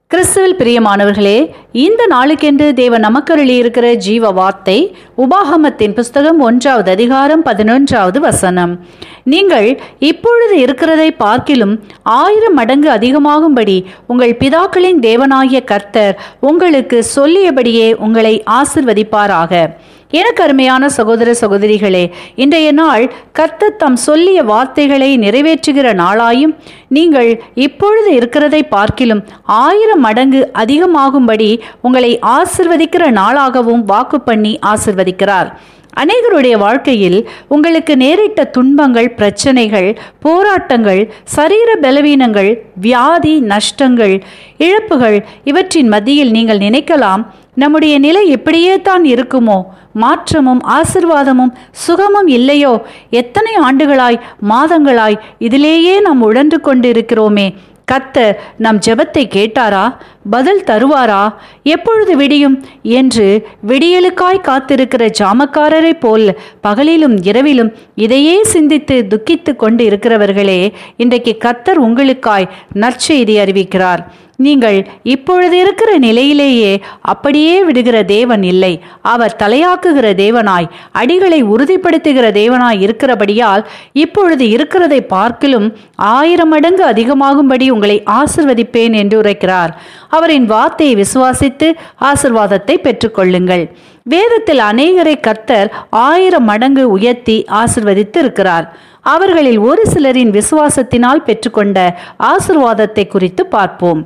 கிறிஸ்துவில் பிரியமானவர்களே இந்த நாளுக்கென்று தேவன் நமக்கருளி இருக்கிற ஜீவ வார்த்தை உபாகமத்தின் புஸ்தகம் ஒன்றாவது அதிகாரம் பதினொன்றாவது வசனம் நீங்கள் இப்பொழுது இருக்கிறதை பார்க்கிலும் ஆயிரம் மடங்கு அதிகமாகும்படி உங்கள் பிதாக்களின் தேவனாகிய கர்த்தர் உங்களுக்கு சொல்லியபடியே உங்களை ஆசிர்வதிப்பாராக எனக்கு அருமையான சகோதர சகோதரிகளே இன்றைய நாள் கர்த்தர் தம் சொல்லிய வார்த்தைகளை நிறைவேற்றுகிற நாளாயும் நீங்கள் இப்பொழுது இருக்கிறதை பார்க்கிலும் ஆயிரம் மடங்கு அதிகமாகும்படி உங்களை ஆசிர்வதிக்கிற நாளாகவும் வாக்கு பண்ணி ஆசிர்வதிக்கிறார் அநேகருடைய வாழ்க்கையில் உங்களுக்கு நேரிட்ட துன்பங்கள் பிரச்சனைகள் போராட்டங்கள் சரீர பலவீனங்கள் வியாதி நஷ்டங்கள் இழப்புகள் இவற்றின் மத்தியில் நீங்கள் நினைக்கலாம் நம்முடைய நிலை இப்படியே தான் இருக்குமோ மாற்றமும் ஆசிர்வாதமும் சுகமும் இல்லையோ எத்தனை ஆண்டுகளாய் மாதங்களாய் இதிலேயே நாம் உழன்று கொண்டிருக்கிறோமே கத்தர் நம் ஜெபத்தை கேட்டாரா பதில் தருவாரா எப்பொழுது விடியும் என்று விடியலுக்காய் காத்திருக்கிற ஜாமக்காரரைப் போல் பகலிலும் இரவிலும் இதையே சிந்தித்து துக்கித்து கொண்டு இருக்கிறவர்களே இன்றைக்கு கத்தர் உங்களுக்காய் நற்செய்தி அறிவிக்கிறார் நீங்கள் இப்பொழுது இருக்கிற நிலையிலேயே அப்படியே விடுகிற தேவன் இல்லை அவர் தலையாக்குகிற தேவனாய் அடிகளை உறுதிப்படுத்துகிற தேவனாய் இருக்கிறபடியால் இப்பொழுது இருக்கிறதை பார்க்கிலும் ஆயிரம் மடங்கு அதிகமாகும்படி உங்களை ஆசிர்வதிப்பேன் என்று உரைக்கிறார் அவரின் வார்த்தையை விசுவாசித்து ஆசிர்வாதத்தை பெற்றுக்கொள்ளுங்கள் வேதத்தில் அநேகரை கர்த்தர் ஆயிரம் மடங்கு உயர்த்தி ஆசிர்வதித்து இருக்கிறார் அவர்களில் ஒரு சிலரின் விசுவாசத்தினால் பெற்றுக்கொண்ட ஆசிர்வாதத்தை குறித்து பார்ப்போம்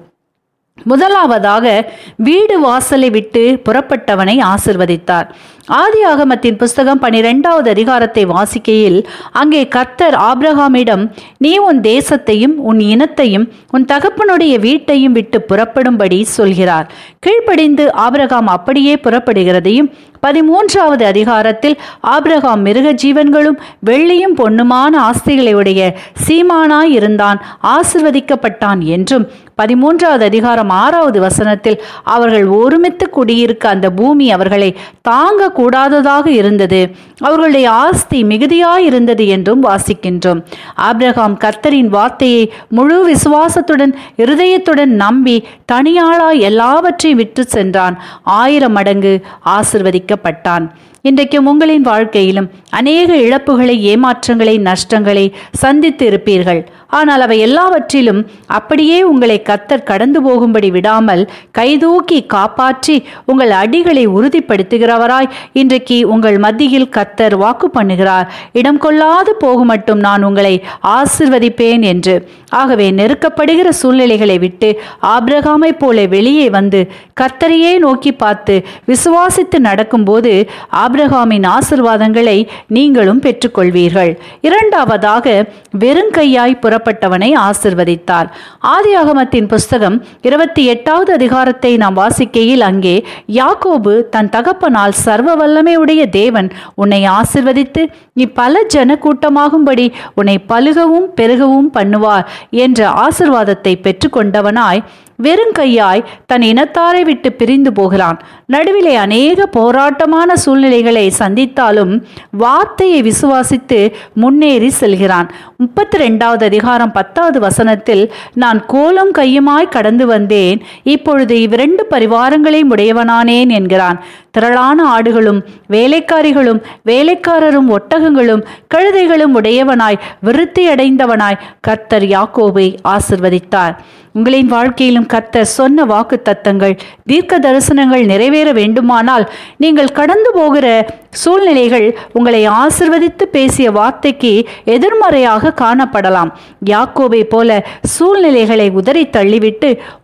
முதலாவதாக வீடு வாசலை விட்டு புறப்பட்டவனை ஆசிர்வதித்தார் ஆதி ஆகமத்தின் புஸ்தகம் பனிரெண்டாவது அதிகாரத்தை வாசிக்கையில் அங்கே கர்த்தர் ஆப்ரஹாமிடம் நீ உன் தேசத்தையும் உன் இனத்தையும் உன் தகப்பனுடைய வீட்டையும் விட்டு புறப்படும்படி சொல்கிறார் கீழ்ப்படிந்து ஆபிரகாம் அப்படியே புறப்படுகிறதையும் பதிமூன்றாவது அதிகாரத்தில் ஆபிரகாம் மிருக ஜீவன்களும் வெள்ளியும் பொன்னுமான ஆஸ்திகளை உடைய சீமானாய் இருந்தான் ஆசிர்வதிக்கப்பட்டான் என்றும் பதிமூன்றாவது அதிகாரம் ஆறாவது வசனத்தில் அவர்கள் ஒருமித்து குடியிருக்க அந்த பூமி அவர்களை தாங்க கூடாததாக இருந்தது அவர்களுடைய ஆஸ்தி மிகுதியாய் இருந்தது என்றும் வாசிக்கின்றோம் ஆபிரகாம் கர்த்தரின் வார்த்தையை முழு விசுவாசத்துடன் இருதயத்துடன் நம்பி தனியாளாய் எல்லாவற்றையும் விட்டு சென்றான் ஆயிரம் மடங்கு ஆசிர்வதிக்கப்பட்டான் இன்றைக்கும் உங்களின் வாழ்க்கையிலும் அநேக இழப்புகளை ஏமாற்றங்களை நஷ்டங்களை சந்தித்து இருப்பீர்கள் ஆனால் அவை எல்லாவற்றிலும் அப்படியே உங்களை கத்தர் கடந்து போகும்படி விடாமல் கைதூக்கி காப்பாற்றி உங்கள் அடிகளை உறுதிப்படுத்துகிறவராய் இன்றைக்கு உங்கள் மத்தியில் கத்தர் வாக்கு பண்ணுகிறார் இடம் கொள்ளாது போகும் மட்டும் நான் உங்களை ஆசிர்வதிப்பேன் என்று ஆகவே நெருக்கப்படுகிற சூழ்நிலைகளை விட்டு ஆபிரகாமை போல வெளியே வந்து கர்த்தரையே நோக்கி பார்த்து விசுவாசித்து நடக்கும்போது ஆபிரகாமின் ஆசிர்வாதங்களை நீங்களும் பெற்றுக்கொள்வீர்கள் இரண்டாவதாக வெறுங்கையாய் புறப்பட்டவனை ஆசிர்வதித்தார் ஆதியாகமத்தின் புஸ்தகம் இருபத்தி எட்டாவது அதிகாரத்தை நாம் வாசிக்கையில் அங்கே யாக்கோபு தன் தகப்பனால் சர்வ வல்லமையுடைய தேவன் உன்னை ஆசிர்வதித்து நீ பல ஜன கூட்டமாகும்படி உன்னை பலுகவும் பெருகவும் பண்ணுவார் என்ற ஆசிர்வாதத்தை பெற்றுக்கொண்டவனாய் வெறுங்கையாய் தன் இனத்தாரை விட்டு பிரிந்து போகிறான் நடுவிலே அநேக போராட்டமான சூழ்நிலைகளை சந்தித்தாலும் வார்த்தையை விசுவாசித்து முன்னேறி செல்கிறான் முப்பத்தி ரெண்டாவது அதிகாரம் பத்தாவது வசனத்தில் நான் கோலம் கையுமாய் கடந்து வந்தேன் இப்பொழுது இவ்விரண்டு பரிவாரங்களையும் உடையவனானேன் என்கிறான் திரளான ஆடுகளும் வேலைக்காரிகளும் வேலைக்காரரும் ஒட்டகங்களும் கழுதைகளும் உடையவனாய் விருத்தி அடைந்தவனாய் கர்த்தர் யாக்கோபை ஆசிர்வதித்தார் உங்களின் வாழ்க்கையிலும் கர்த்தர் சொன்ன வாக்கு தத்தங்கள் தீர்க்க தரிசனங்கள் நிறைவேற வேண்டுமானால் நீங்கள் கடந்து போகிற சூழ்நிலைகள் உங்களை ஆசிர்வதித்து பேசிய வார்த்தைக்கு எதிர்மறையாக காணப்படலாம் யாக்கோபை போல சூழ்நிலைகளை உதறி தள்ளிவிட்டு